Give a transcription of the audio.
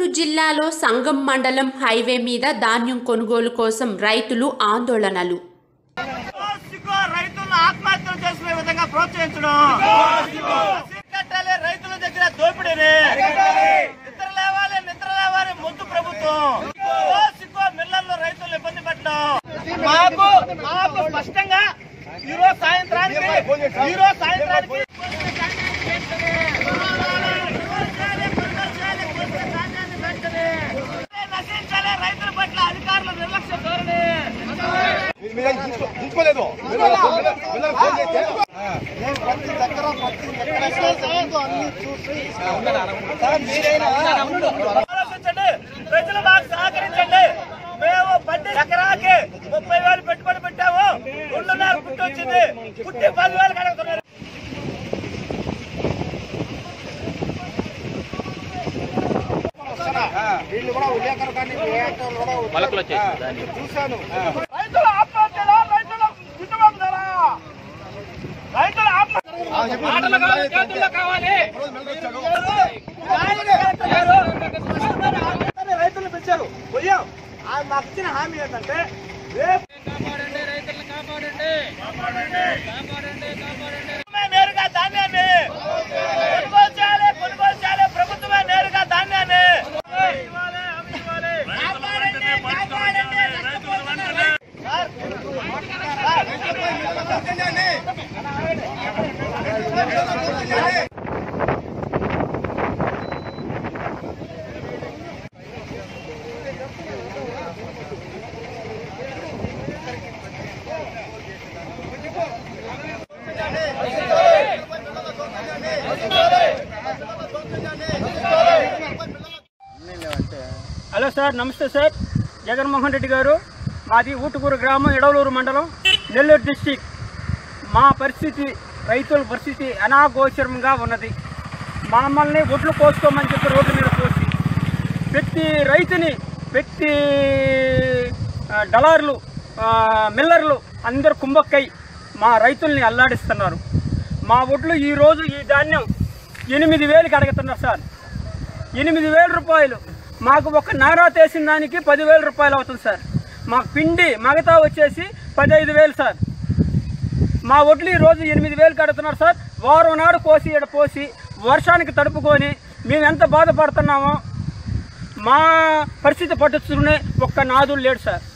జిల్లాలో సంగం మండలం హైవే మీద ధాన్యం కొనుగోలు కోసం రైతులు ఆందోళనలు సిగ్గు రైతులను ఆత్మహత్యలు చేసుకునే విధంగా ప్రోత్సహించడం కట్టాలి రైతుల దగ్గర దోపిడీని నిద్ర లేవాలి నిద్ర లేవాలి ముందు ప్రభుత్వం సిగ్గు, సిగ్గు మిల్లర్లు రైతులు ఇబ్బంది పెట్టడం మాకు మాకు స్పష్టంగా ఈ రోజు సాయంత్రానికి ఈ రోజు సాయంత్రానికి నశించాలి రైతుల పట్ల అధికారుల నిర్లక్ష్య ధోరణి తీసుకోలేదు ఆలోచించండి ప్రజలు మాకు సహకరించండి మేము పది ఎకరాకి ముప్పై వేలు పెట్టుబడి పెట్టాము రెండున్నర పుట్టి వచ్చింది పుట్టి పదివేలు కడుగుతున్నారు వీళ్ళు కూడా ఉదయకర కానీ చూశాను రైతుల ఆత్మహత్యల రైతుల గిట్టుబాటు ధర రైతుల ఆత్మహత్య మాటలు కావాలి చేతుల్లో కావాలి రైతులు పెంచారు పోయాం ఆయన మాకు ఇచ్చిన హామీ ఏంటంటే రేపు ప్రభుత్వమే నేరుగా ధాన్యాన్ని కొనుగోలు చేయాలి కొనుగోలు చేయాలి ప్రభుత్వమే నేరుగా ధాన్యాన్ని కాపాడండి, కాపాడండి, నష్టపోతున్నారు. సార్, సార్, హలో సార్ నమస్తే సార్ జగన్మోహన్ రెడ్డి గారు మాది ఊటుకూరు గ్రామం ఎడవలూరు మండలం నెల్లూరు డిస్టిక్ మా పరిస్థితి రైతుల పరిస్థితి అనాగోచరంగా ఉన్నది మమ్మల్ని ఒడ్లు కోసుకోమని చెప్పి రోడ్ల మీద పోసి ప్రతి రైతుని ప్రతి ఆ, డలార్లు ఆ, మిల్లర్లు అందరు కుంభక్కై మా రైతుల్ని అల్లాడిస్తున్నారు మా ఒడ్లు ఈరోజు ఈ ధాన్యం ఎనిమిది వేలకి అడుగుతున్నారు సార్ ఎనిమిది వేల రూపాయలు మాకు ఒక నారా తీసిన దానికి పదివేల రూపాయలు అవుతుంది సార్ మా పిండి మగతా వచ్చేసి పదహైదు వేలు సార్ మా ఒడ్లు ఈ రోజు ఎనిమిది వేలు కడుతున్నారు సార్ వారం నాడు కోసి ఈడ పోసి వర్షానికి తడుపుకొని మేము ఎంత బాధపడుతున్నామో మా పరిస్థితి పట్టించుకునే ఒక్క నాదులు లేడు సార్